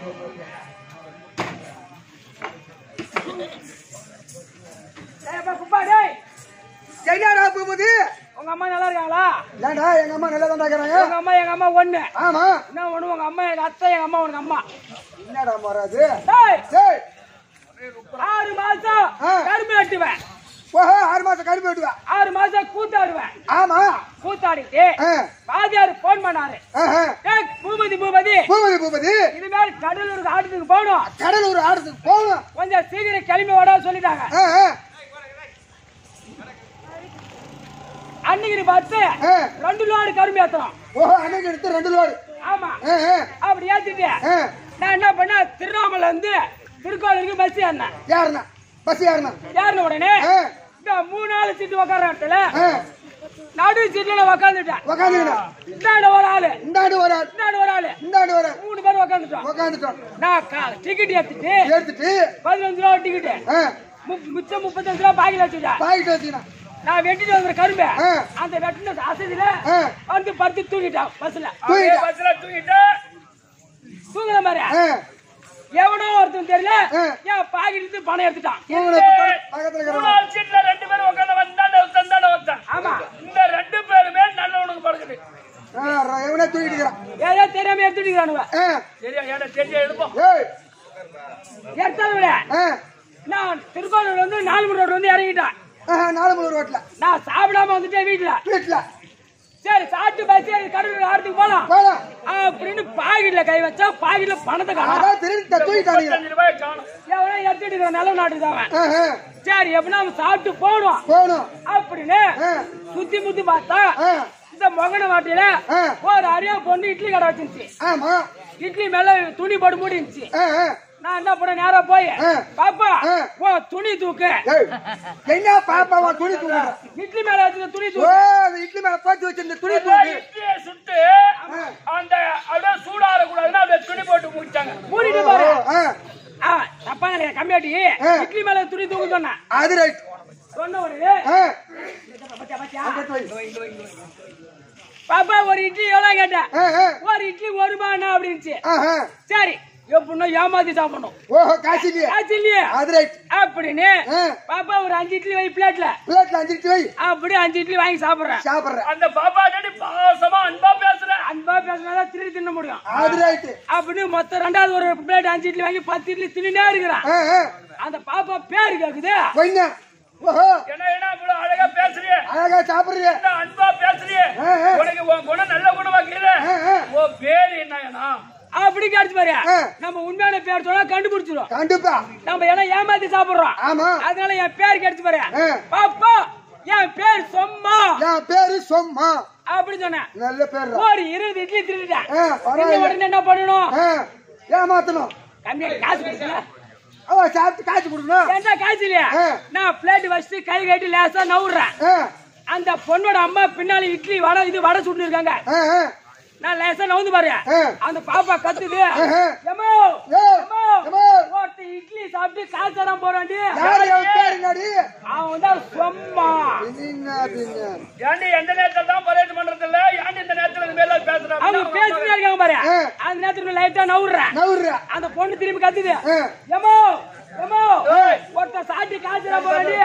டேய், அப்பா, குப்பா, டேய். என்னடா பூபதி உங்க அம்மா நல்லா இருக்காங்களா ஏன்டா எங்க அம்மா நல்லா தான் இருக்கிறாங்க உங்க அம்மா எங்க அம்மா ஒண்ணு ஆமா என்ன ஒண்ணு உங்க அம்மா எங்க அத்தை எங்க அம்மா உனக்கு அம்மா என்னடா மாறாது டேய், டேய் ஆறு மாசம் ஆ. கரும்பு வெட்டுவேன் ஓஹோ ஆறு மாசம் கரும்பு வெட்டுவா ஆறு மாசம் கூத்தாடுவேன் ஆமா கூத்தாடிட்டு ஆ, வாதியார் போன் பண்ணாரு ஆஹா. டேய், பூபதி பூபதி பூபதி பூபதி இனிமேல் கடலூருக்கு ஆட்டத்துக்கு போகணும் கடலூர் ஆடுறதுக்கு போகணும் கொஞ்சம் சீக்கிரம் கிளம்பி வர சொல்லிட்டாங்க ஆ, ஆ, அன்னைக்கு பார்த்து ஆ. ரெண்டு லோடு கரும்பு ஏத்தணும் ஓஹோ அன்னைக்கு எடுத்து ரெண்டு லோடு ஆமா ஆ, ஆ, அப்படி ஏத்திட்டு ஆ. நான் என்ன பண்ணேன் திருவண்ணாமலை இருந்து திருக்கோவிலுக்கு பஸ் ஏறினேன் யாருண்ணா பஸ் யாருண்ணா ஏறின உடனே ஆ, இந்த மூணு நாலு சீட்டு உட்கார இடத்துல ஆ, நடு சீட்ல நான் உட்காந்துட்டேன் உக்காந்துக்கினா இந்தாண்ட ஒரு ஆளு இந்தாண்டு ஒரு ஆள் இந்தாண்ட ஒரு ஆளு இந்தாண்டு ஒரு ஆள் மூணு பேர் உட்காந்துட்டோம் உக்காந்துட்டோம் நான் டிக்கெட் ஏத்திட்டு எடுத்துட்டு பதினஞ்சு ரூபா டிக்கெட் ஆ, மிச்சம் முப்பத்தஞ்சு ரூபா பாக்கில வச்சுட்டேன் பாக்கிட்டு வச்சுக்கினா நான் வெட்டிட்டு வந்த கரும்பு ஆ. அந்த வெட்டின அசதியில ஆ. வந்து படுத்து தூங்கிட்டான் பஸ்ல தூங்கிட்டா. பஸ்ல தூங்கிட்டு தூங்குற மாதிரி ஆ, எவனோ ஒருத்தன் தெரியல ஆ. என் பாக்கெட் இருந்து பணம் எடுத்துட்டான் தூங்குன பக்கத்துல இருக்கிறவன் மூணாவது சீட்ல ரெண்டு பேரும் உட்காந்து வந்தாண்ட ஒருத்தன் தாண்ட ஒருத்தன். ஆமா இந்த ரெண்டு பேருமே நல்லவனுக்கு படுக்குது ஆ, எவனே தூக்கிட்டு இருக்கிறான் ஏதோ தெரியாம எடுத்துட்டானுவ ஆ, சரியா ஏடா தெரிஞ்ச எடுப்போம் ஏய், எடுத்தது விட ஆ, நான் திருக்கோவில் வந்து நாலு மணி ரோடு வந்து இறங்கிட்டேன் ஆஹா, நாலு மூணு ரோட்ல நான் சாப்பிடாம வந்துட்டேன் வீட்டுல வீட்டுல சரி சாப்பிட்டு பஸ் ஏறி கடலூர் ஆறதுக்கு போலாம் போலாம் அப்படின்னு பாக்கெட்ல கை வச்சா பாக்கெட்ல பணத்தை காணும் அதான் திருட்டு தூக்கிட்டானுங்க அஞ்சு ரூபாய் காணும் எவனோ எடுத்துட்டு இருக்கிற நல்ல நாட்டுக்கு அவன் ஆஹா, சரி எப்படின்னா அவன் சாப்பிட்டு போகணும் போகணும் அப்படின்னு ஆ. சுத்தி முத்தி பார்த்தா ஆ, இந்த மொகன வாட்டியில ஆ. ஒரு அரியா பொண்ணு இட்லி கடை வச்சிருந்துச்சு ஆமா இட்லி மேல துணி போட்டு மூடி இருந்துச்சு ஆ, ஆ. நான் என்ன பண்ண நேரா போய் ஆ. பாப்பா ஆ. ஓ துணி தூக்கு ஏய், என்ன பாப்பாவா துணி தூக்குற இட்லி மேல வச்சிருந்த துணி ஓ தூக்கு அந்த இட்லி மேல போட்டு வச்சிருந்த துணி தூக்கு இட்லியை சுட்டு அந்த அப்படியே சூடாற கூடாதுன்னா அப்படியே துணி போட்டு முடிச்சாங்க மூடிட்டு பாரு ஆ, ஆ, தப்பா நினைக்க கம்மியாட்டி ஆ. இட்லி மேல துணி தூக்கு சொன்னேன் அது ரைட் சொன்ன உடனே ஆ, பாத்தியா, பாத்தியா? எடுத்து வை. பாப்பா ஒரு இட்லி எவ்வளவு கேட்டேன் ஆ, ஆ, ஒரு இட்லி ஒரு ரூபாய் அப்படின்னுச்சு ஆஹா. சரி எப்படின்னா ஏமாத்தி சாப்பிடணும் ஓஹோ காசு இல்லையே ஆச்சு இல்லையே அது ரைட் அப்படின்னு ஆ. பாப்பா ஒரு அஞ்சு இட்லி வை பிளேட்ல பிளேட்ல அஞ்சு இட்லி வை அப்படி அஞ்சு இட்லி வாங்கி சாப்பிடுறேன் சாப்பிடுற அந்த பாப்பா டேடி பாசமா அன்பா பேசுற அன்பா பேசினாதான் திருடி தின்ன முடியும் அது ரைட் அப்படின்னு மொத்தம் ரெண்டாவது ஒரு பிளேட் அஞ்சு இட்லி வாங்கி பத்து இட்லி தின்னுட்டே இருக்கிறான் ஆ, ஆ. அந்த பாப்பா பேரு கேக்குது வைங்க ஓஹோ என்ன என்ன இவ்வளவு அழகா பேசுறியே அழகா சாப்பிடுறிய என்ன அன்பா பேசுறியே ஆ, ஆ. உனக்கு உன் குணம் நல்ல குணமா கீழே ஆ, ஆ. உன் பேரு என்னன்னா அப்படி கேட்டு பாரு ஆ. நம்ம உண்மையான பேர் சொன்னா கண்டுபிடிச்சிடும் கண்டிப்பா நம்ம ஏன்னா ஏமாத்தி சாப்பிடுறோம் ஆமா அதனால என் பேர் கிடைச்சு பாரு ஆ. பாப்பா என் பேர் சொம்மா என் பேரு சொம்மா அப்படி சொன்னேன் நல்ல பேர் ஒரு இருபது இட்லி திருடிட்டேன் ஆ, பரவாயில்ல. தின்ன உடனே என்ன பண்ணணும் ஏமாத்தணும் கம்மியா காசு கொடுக்கல அவ சாப்பிட்டு காய்ச்சி கொடுக்கணும் ஏன்டா காசு இல்லையா ஆ. நான் பிளேட் வச்சுட்டு கை கட்டி லேசா நவுறேன் ஆ, அந்த பொண்ணோட அம்மா பின்னால இட்லி வடை இது வடை சுட்டு இருக்காங்க ஆ, ஆ. நான் லேசா நவுந்து பாரு ஆ. அந்த பாப்பா கத்துது ஆஹா. எம்மோ, ஏய், எம்மோ, எம்மோ. ஒருத்த இட்லி சாப்பிட்டு காசு தராம போறான்டி யாரு அவன் பேரு என்னடி? அவன் தான் சொம்மா பின்ன, பின்ன. ஏண்டி எந்த நேரத்துல தான் பரேட் பண்றது இல்ல ஏண்டி இந்த நேரத்துல இந்த மேல பேசுற அவங்க பேசிட்டே இருக்காங்க பாரு ஆ. அந்த நேரத்துக்கு லைட்டா நவுறேன் நவுறுறா. அந்த பொண்ணு திரும்பி கத்துது ஆ. எம்மோ எம்மோ ஒருத்த சாப்பிட்டு காசு தராம போறான்டி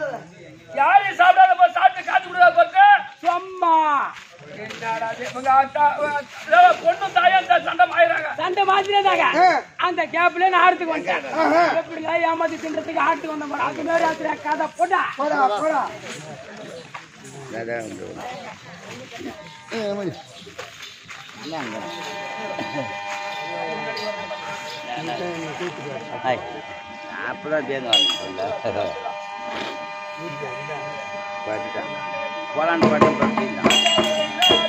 யாரு சாப்பிடாத போய் சாப்பிட்டு காத்து கொடுத்தா பார்த்து சொம்மா என்னடா இது, இவங்க அத்தா- அஹ் பொண்ணு தாயும் த- சண்டை ஆயிராங்க சண்டை மாத்தினதாங்க ஆ. அந்த கேப்ல நான் ஆடுத்துக்கு வந்துட்டேன் ஆஹா. எப்படி எல்லாம் ஏமாத்தி தின்றதுக்கு ஆட்டுக்கு வந்த மாதிரி அது மாதிரி ஆத்துற கதை போட்டா போடா, போடா. அப்பதான் தேர்ந்து வரணும் போலான்னு பாட்டு பார்த்தீங்கன்னா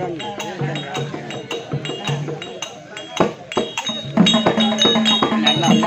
நல்லா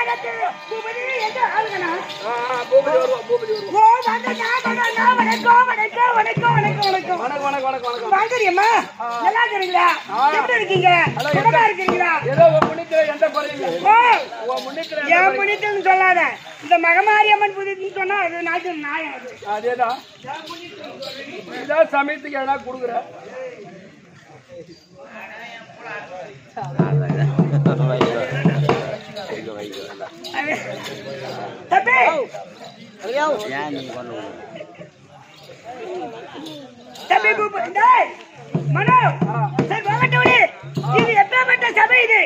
வானத்து பூபதி எங்க ஆளுங்கண்ணா ஆ, ஆ, பூபதி வருவா பூபதி வருவா ஓ வாங்க நான் வணக்கம் வணக்கம் வணக்கம் வணக்கம் வணக்கம் வணக்கம் வணக்கம் வணக்கம் வணக்கம் வணக்கம் வாங்கடியம்மா நல்லா இருக்கீங்களா எப்படி இருக்கீங்க சுகமா இருக்கீங்களா ஏதோ உன் முன்னிக்கிற எந்த குறையும் ஓ உன் முன்னிக்கிற ஏன் புனித்துன்னு சொல்லாத இந்த மகமாரி அம்மன் புனித்துன்னு சொன்னா அது நாட்டு நாயம் அது அதேதான் இதான் சமயத்துக்கு எதனா கொடுக்குற வைக்க வைக்க தம்பி ஏன் நீ கொண்டு வர? தம்பி கூப்பு டேய் மனோ சரி போகட்டோடி இது எப்பேற்பட்ட சபை இது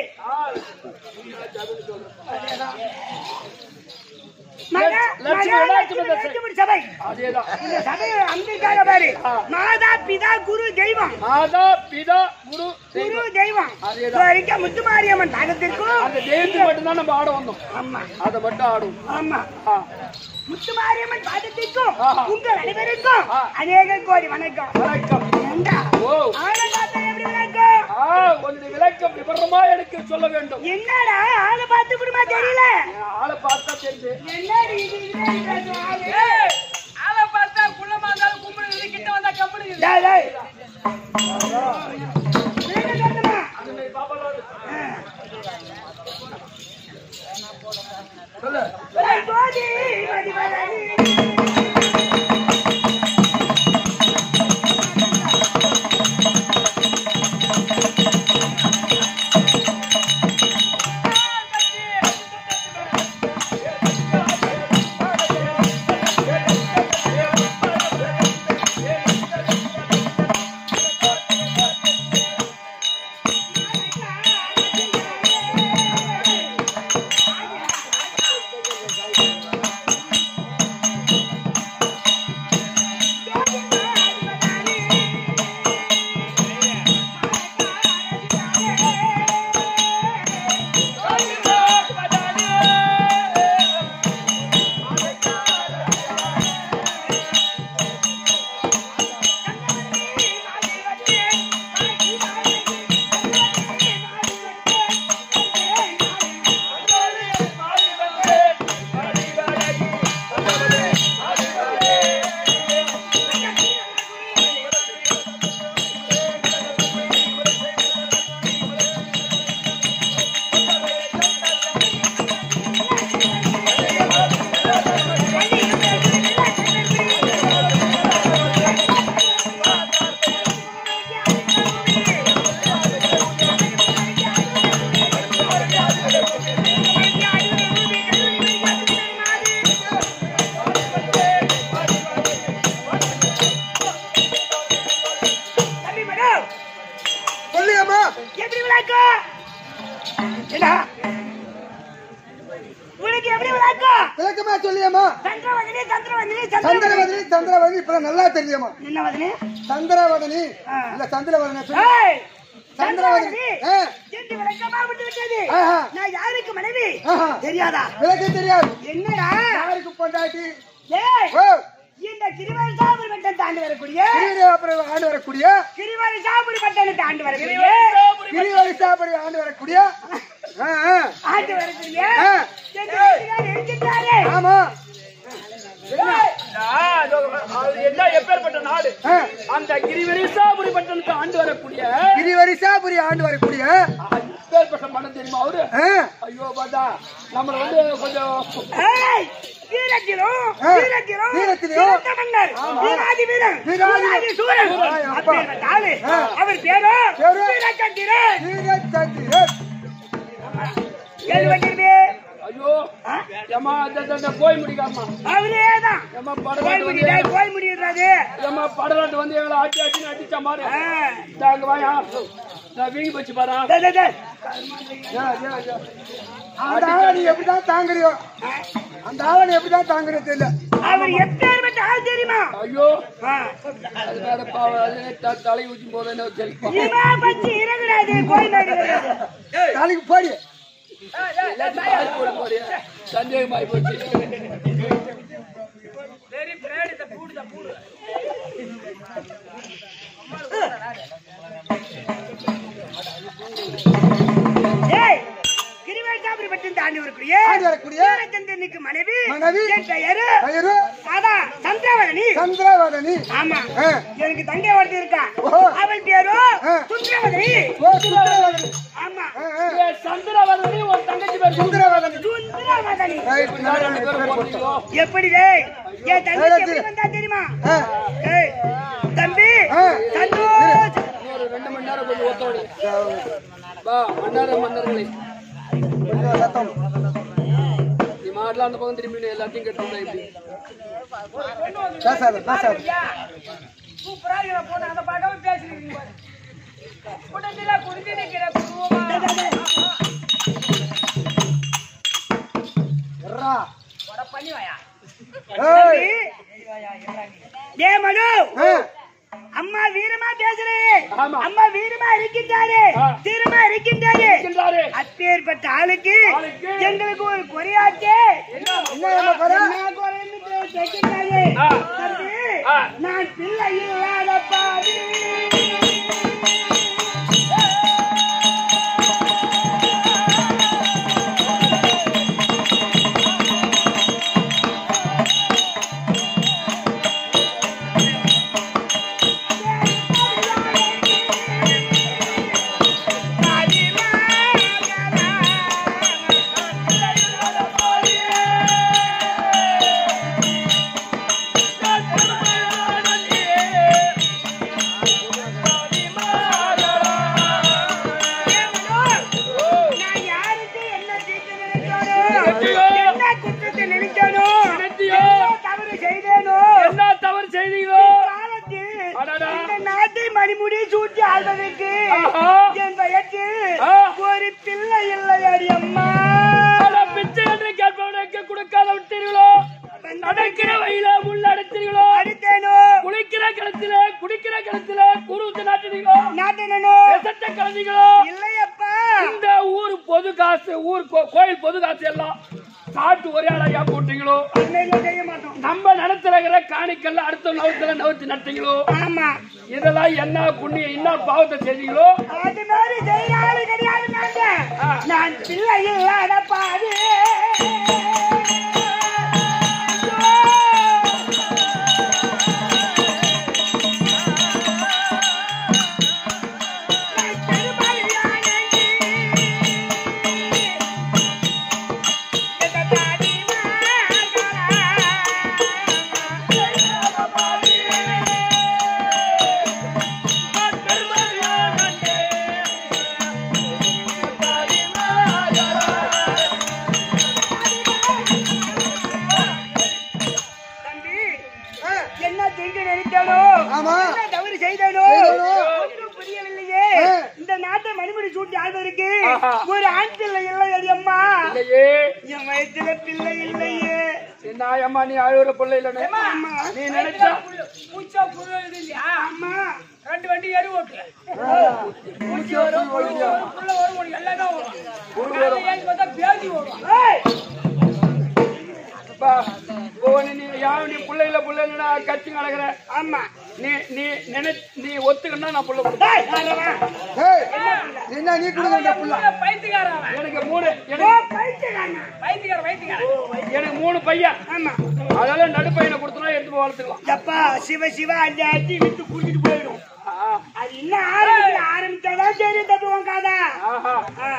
மக லட்சுமி, மக லட்சுமி லட்சுமி லட்சுமி சபை அதேதான் இந்த சபையை அம்பிக்காக பாரு மாதா பிதா குரு தெய்வம் மாதா பிதா குரு தெய்வம். குரு தெய்வம் அதேதான். வரைக்கும் முத்துமாரியம்மன் தாகத்திற்கும் அந்த தெய்வத்துக்கு மட்டும்தான் நம்ம ஆட வந்தோம் ஆமா அதை மட்டும் ஆடுவோம் ஆமா ஆ. முத்துமாரியம்மன் பாதத்திற்கும் ஆஹா. உங்கள் அனைவருக்கும் ஆ. அநேக கோடி வணக்கம் வணக்கம் ஏண்டா ஓ ஆளை பார்த்தா எப்படி வணக்கம் ஆ கொஞ்சம் விளக்கம் விவரமா எனக்கு சொல்ல வேண்டும் என்னடா ஆளை பார்த்து விடுமா தெரியல என் ஆளை பார்த்தா தெரியுது என்னடி இது இது ஆளு ஆளை பார்த்தா குள்ளமா இருந்தாலும் கும்பிடுறது கிட்ட வந்தா கம்பெனி டேய், டேய். விளக்கம் சொல்லணுமா? சொல்லு விளக்கு கோடி மதிவதனி. தம்பி மேடம் சொல்லியம்மா எப்படி விளக்கம் என்ன உனக்கு எப்படி விளக்கம் விளக்கமா சொல்லியம்மா சந்திரவதனி சந்திரவதனி சந்திரவதனி சந்திரவதனி சந்திரவதனி இப்ப நல்லா தெரியுமா என்ன வதனி சந்திரவதனி ஆ. இல்ல சந்திரவதனி சொல்லு. ஏய் சந்திரவதனி சந்திரவதனி ஆ. என்று விளக்கமா விட்டு விட்டது ஆஹா. நான் யாருக்கு மனைவி ஆஹா. தெரியாதா விளக்கு தெரியாது என்னடா யாருக்கு பொண்டாட்டி ஏய் ஓ இந்த கிரிவாரி சாப்பிடு பட்டன் தாண்டி வரக்கூடிய கிரிவரி அப்புறம் ஆண்டு வரக்கூடிய கிரிவாரி சாப்பிடு பட்டனை தாண்டி வரக்கூடிய கிரிவரி சாப்பிடு ஆண்டு வரக்கூடிய ஆ, ஆ. ஆண்டு வரக்கூடிய ஆ. எங்க வீட்டுக்காரர் எழுதிட்டாரே ஆமா ஆ, அதோ, அது என்ன எப்பேற்பட்ட நாடு ஆ. அந்த கிரிவரிசாபுரி பட்டனுக்கு ஆண்டு வரக்கூடிய கிரிவரி சாப்பிடு ஆண்டு வரக்கூடிய எப்பேற்பட்ட மனம் தெரியுமா அவரு ஆ. ஐயோ பாத்தா நம்மள வந்து கொஞ்சம் ஏய் வீரத்திலும் ஆ. வீரத்திலும் வீரத்திலும் சிறந்த மன்னர் வீராதி வீரன் வீராதி வீராதி சூரன் ஆ, அப்பா. அப்பேற்பட்ட ஆளு ஆ. அவர் பேரு பேரு? வீரச்சந்திரன் வீரச்சந்திரன். ஏழு வண்டிருமே ஐயோ ஏமா போய் முடிக்காமா அவரே தான் ஏமா போய் படலாட்டு வந்து முடியாது போய் முடியாது ஏமா படலாட்டு வந்து எங்களை ஆட்டி ஆட்டி அடிச்ச மாதிரி ஆ. இந்தா, அங்க வாயா நான் வீங்கி போச்சு பாரு டேய், டேய், டேய். அந்த ஆளை நீ எப்படிதான் தாங்குறியோ அந்த ஆளை நீ எப்படிதான் தாங்குறியோ தெரியல அவர் எப்பேற்பட்ட ஆள் தெரியுமா ஐயோ ஆ. அது வேற பாவம் அது த- தலை ஊற்றும் போது என்ன செழிப்பா இவா பத்தி இறங்குறாது கோயில் கிடையாது நாளைக்கு போடி சந்தேகமாய் போச்சு ஏய் கிரிவல் சாப்பிடு பட்டம் தாண்டி வரக்கூடிய தாண்டி வரக்கூடிய வீரச்சந்திரனுக்கு மனைவி மனைவி என் பெயரு பெயரு அதான் சந்திரவதனி சந்திரவதனி ஆமா ஆ. எனக்கு தங்கை ஒருத்தி இருக்கா ஓஹோ. அவள் பேரு ஆ. சுந்தரவதனி ஓ சுந்தரவதனி ஆமா ஆ, ஆ. ஏ, சந்திரவதனி உன் தங்கச்சி பேர் சுந்தரவதனி சுந்தரவதனி ரைட் நான் ரெண்டு பேரும் பேர் போட்டீங்களோ? எப்படி டேய் என் தங்கச்சி சரி. எப்படி வந்தா தெரியுமா ஆ. ஏய் தம்பி ஆ. சந்தோஷ் இன்னொரு ரெண்டு மணி நேரம் கொஞ்சம் ஒத்தோடு வா மன்னர் மன்னர்களே கொஞ்சம் சத்தம் நீ மாடலாம் அந்த பக்கம் திரும்பி எல்லாத்தையும் கட்டுறா இப்படி பேசாத பேசாத சூப்பரா இருக்கிற பொண்ணு அந்த பக்கமே பேசிருக்கீங்க பாரு குடத்தில குடிச்சு நிக்கிற குடும்பமா எர்ரா. பண்ணி வாயா ஏய் டே மனு ஆ. அம்மா வீரமா பேசுறே ஆமா. அம்மா வீரமா இருக்கின்றாரு ஆ. தீரமா இருக்கின்றாரு இருக்கின்றாரு. அப்பேற்பட்ட ஆளுக்கு ஆளுக்கு எங்களுக்கு ஒரு குறையாச்சே என்ன நம்ம குறை? என்ன குறைன்னு கே- கேட்கின்றாரு. ஆ. தம்பி, ஆ. நான் பிள்ளை இல்லாத பாவி நான் யாருக்கு என்ன தீர்த்து நினைச்சானோ, நினைச்சியோ? என்ன குற்றத்தை நினைச்சானோ, நினைச்சியோ? என்ன தவறு செய்தேனோ, என்ன தவறு செய்தீங்களோ காலத்தில் அடடா. இந்த நாட்டை மணிமுடி சூட்டி ஆள்வதற்கு ஆஹா. என் வயக்கு ஆ. ஒரு பிள்ளை இல்லையடி அம்மா அட, பிச்சை என்று கேட்பவனுக்கு கொடுக்காத விட்டீர்களோ நடக்கிற வழியில முள்ளடித்தீர்களோ அடித்தேனோ குளிக்கிற கிணத்துல குடிக்கிற கிணத்துல குருத்து நாட்டினீங்களோ நாட்டினோ விஷத்தை கலந்தீங்களோ இல்லையப்பா இந்த ஊர் பொது காசு ஊர் கோ- கோயில் பொது காசு எல்லாம் சாப்பிட்டு ஒரே ஆளையா போட்டீங்களோ உண்மையிலே செய்ய மாட்டோம் நம்ம நிலத்துல இருக்கிற காணிக்கல்ல அடுத்த நவத்துல நவத்தி நட்டீங்களோ ஆமா இதெல்லாம் என்ன புண்ணியம் என்ன பாவத்தை செஞ்சீங்களோ அது மாதிரி செய்யற ஆளு கிடையாது நாங்க ஆ. நான் பிள்ளை இல்லாத பாரு தம்பி ஆ. என்ன தீங்கு நினைத்தானோ ஆமா. என்ன தவறு செய்தானோ செய்தானோ? ஒன்றும் புரியவில்லையே ஆ. இந்த நாட்டை மணிமுடி சூட்டி ஆள்வதற்கு ஆஹா. ஒரு ஆண் பிள்ளை இல்லை அம்மா இல்லையே என் வயிற்றுல பிள்ளை இல்லையே என்ன அம்மா நீ அழுகுற பிள்ளை இல்லைன்னு ஆமா நீ நினைச்சா பூச்சா புழு இது இல்லையா ஆமா ரெண்டு வண்டி எரு ஓட்டு பூச்சி வரும், புழு வரும். புள்ள வரும் உனக்கு எல்லாமே வரும் புழு வரும். ஏன் பார்த்தா பேதி வரும் ஏய் அப்பா, இப்போ நீ நீ யாரும் நீ புள்ள இல்ல புள்ள இல்லைன்னா கட்சி நடக்கிற ஆமா நீ நீ நினை நீ ஒத்துக்கன்னா நான் புள்ள கொடுப்பேன் ஏய் யாரவா ஏய் என்ன நீ கொடுங்க இந்த புள்ள பைத்தியக்காரன் எனக்கு மூணு ஓ எனக்கு பைத்தியக்காரன் பைத்தியக்கார பைத்தியக்காரன் எனக்கு மூணு பையன் ஆமா அதனால நடுப்பையனை கொடுத்தனா எடுத்து போய் வளர்த்துக்கலாம் எப்பா சிவ சிவ அஞ்சு அஞ்சு விட்டு கூட்டிட்டு போயிடும் ஆ, அது இன்னும் ஆரம்பிச்சு ஆரம்பிச்சாதான் சரி தத்துவம் காதா ஆஹா ஆ.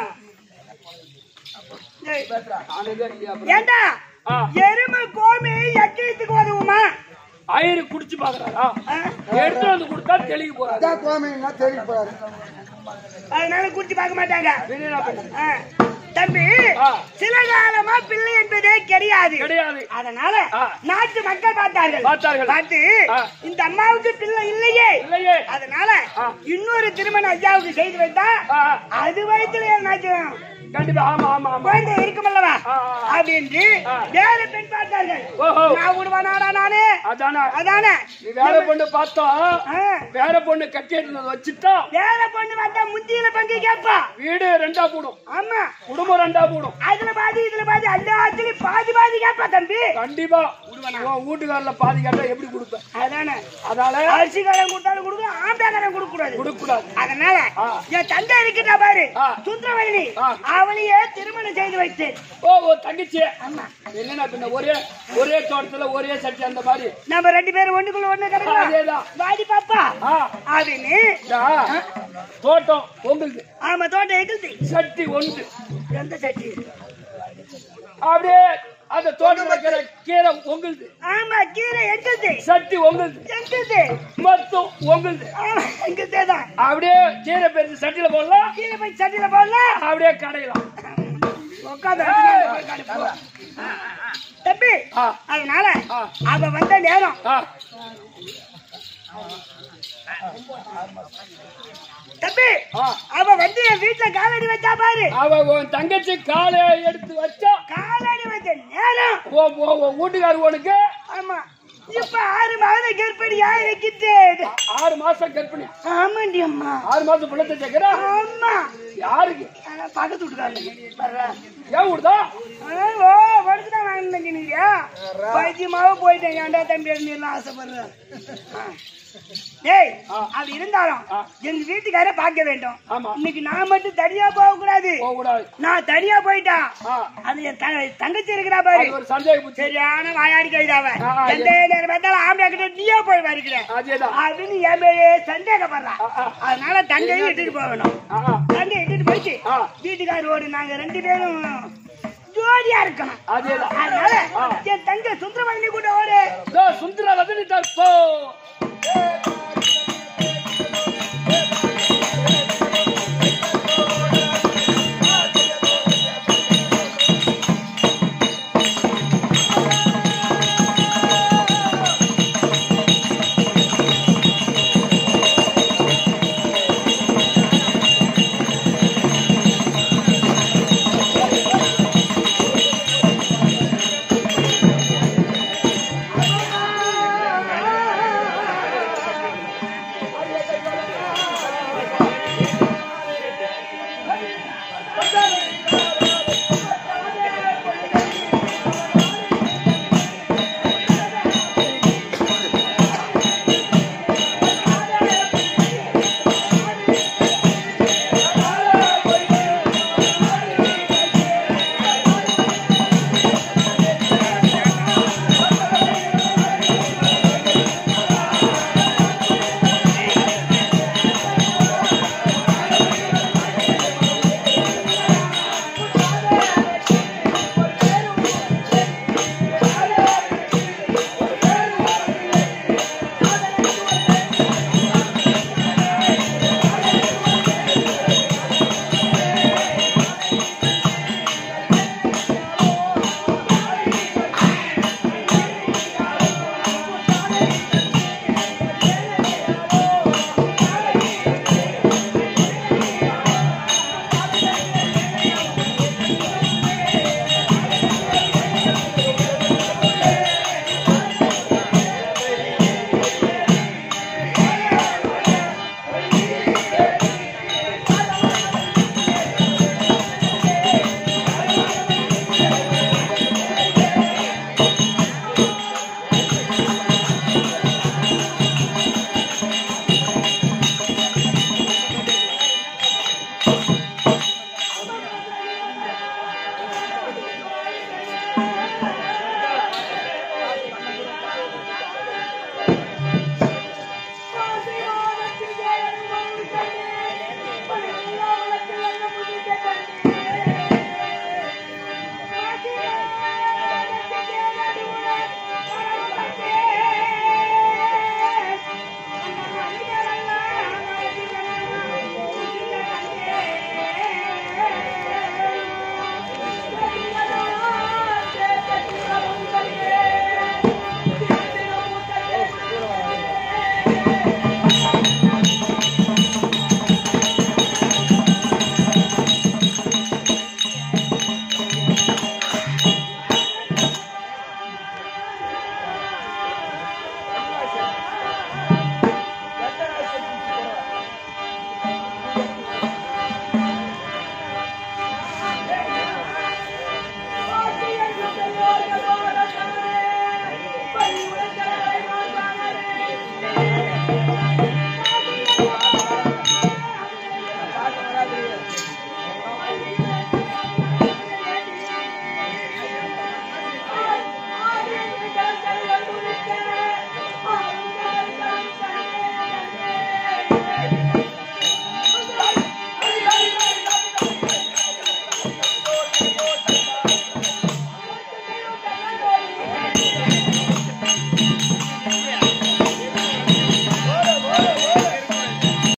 ஏய், நான் எதுவும் இல்லையா அப்புறம்? ஏண்டா ஆ, எருமை கோமி எக்கீத்துக்கு உதவுமா ஐயரு குடிச்சு பாக்குறாரா ஆ? எடுத்து வந்து கொடுத்தா தெளிக்க போறாரு அதான் கோமைன்னா தெரிய போறாரு அதனால குடிச்சு பார்க்க மாட்டாங்க வெளியே பண்ணு. ஆ. தம்பி ஆ. சில காலமா பிள்ளை என்பதே கிடையாது கிடையாது அதனால ஆ. நாட்டு மக்கள் பார்த்தார்கள் பார்த்தார்கள். பார்த்து ஆ. இந்த அம்மாவுக்கு பிள்ளை இல்லையே இல்லையே அதனால ஆ. இன்னொரு திருமணம் ஐயாவுக்கு செய்து வைத்தா ஆ, அது வயிற்றுல என்னாச்சும் கண்டிப்பா ஆமா ஆமா ஆமா குழந்தை இருக்குமல்லவா ஆ, ஆ. அப்படின்னு ஆ. வேற பெண் பார்த்தார்கள் ஓஹோ நான் விடுவானாடா நானு அதானே அதானே நீ வேற பொண்ணு பார்த்தோம் ஆ. வேற பொண்ணு கட்டி எடுத்து வச்சுட்டா வேற பொண்ணு வந்தா முந்தியில பங்கு கேப்பா வீடு ரெண்டா போடும் ஆமா குடும்பம் ரெண்டா போடும் அதுல பாதி இதுல பாதி எல்லாத்துலயும் பாதி பாதி கேப்பா தம்பி கண்டிப்பா கொடுப்பேன் உன் வீட்டுக்காரல பாதி கேட்டா எப்படி கொடுப்பேன் அதானே அதனால அரிசிக்காரன் கொடுத்தாலும் கொடுக்கும் ஆம்பளைக்காரன் கொடுக்க கூடாது கொடுக்க கூடாது அதனால ஆ. என் தந்தை இருக்கிறா பாரு ஆ. சுந்தரவயலி ஆ. அவளையே திருமணம் செய்து வைத்தேன் ஓ ஓ தங்கச்சி ஆமா என்னன்னா பின்ன ஒரே ஒரே தோட்டத்துல ஒரே சட்டி அந்த மாதிரி நம்ம ரெண்டு பேரும் ஒண்ணுக்குள்ள ஒண்ணு கிடக்கலாம் அதேதான் வாடி பாப்பா ஆ அப்படின்னு இதா, தோட்டம் உங்களுக்கு ஆமா தோட்டம் எகுது சட்டி ஒன்று எந்த சட்டி அப்படியே அந்த தோட்டம் வைக்கிற கீரை உங்களுக்கு ஆமா கீரை எங்குது சட்டி உங்களுக்கு எங்குது மொத்தம் உங்களுக்கு ஆமா எங்குதே தான் அப்படியே கீரை பெருசு சட்டியில போடலாம் கீரை போய் சட்டியில போடலாம் அப்படியே கடையலாம் உட்காந்து தம்பி ஆ. அதனால ஆ. அவ வந்த நேரம் ஆ தம்பி ஆ. அவ வந்து என் வீட்டுல காலடி வச்சா பாரு அவ உன் தங்கச்சி காலை எடுத்து வச்சா காலடி வச்ச நேரம் உன் உன் உன் வீட்டுக்காரர் உனக்கு ஆமா இப்ப ஆறு மாத கர்ப்பிணியா இருக்குது ஆறு மாசம் கர்ப்பிணி ஆமாண்டி அம்மா ஆறு மாசம் பிள்ளை சேர்க்கிறா ஆமா யாருக்கு ஆனா பக்கத்து வீட்டுக்காரங்க ஏன் விடுதா ஓ வடுத்துதான் வாங்கினீங்க நீங்க பைத்தியமாவே போயிட்டேன் ஏன்டா தம்பி நீலாம் ஆசைப்படுற ஆ. டேய் ஆ. அது இருந்தாலும் ஆ. எங்க வீட்டுக்கார பார்க்க வேண்டும் ஆமா. இன்னைக்கு நான் மட்டும் தனியா போக கூடாது போக கூடாது நான் தனியா போயிட்டா ஆ. அது என் த- தங்கச்சி இருக்கிறா பாரு அது ஒரு சந்தேக புத்தி சரியான வாயாடி கைதாவ ஆ, ஆ, எந்த நேரம் பார்த்தாலும் ஆம்பளை கிட்ட நீயே போய் வருகிற அதேதான் அப்படின்னு என் மேலே சந்தேகப்படுறான் ஆ, ஆ. அதனால தங்கையும் இட்டுட்டு போகணும் ஆ, ஆ. தங்கை இட்டுட்டு போயிட்டு ஆ. வீட்டுக்காரோடு நாங்க ரெண்டு பேரும் ஜோடியா இருக்கணும் அதேதான் அதனால ஆ. என் தங்கை சுந்தரமணி கூட ஓடு இதோ சுந்தர ரஜினி தற்போ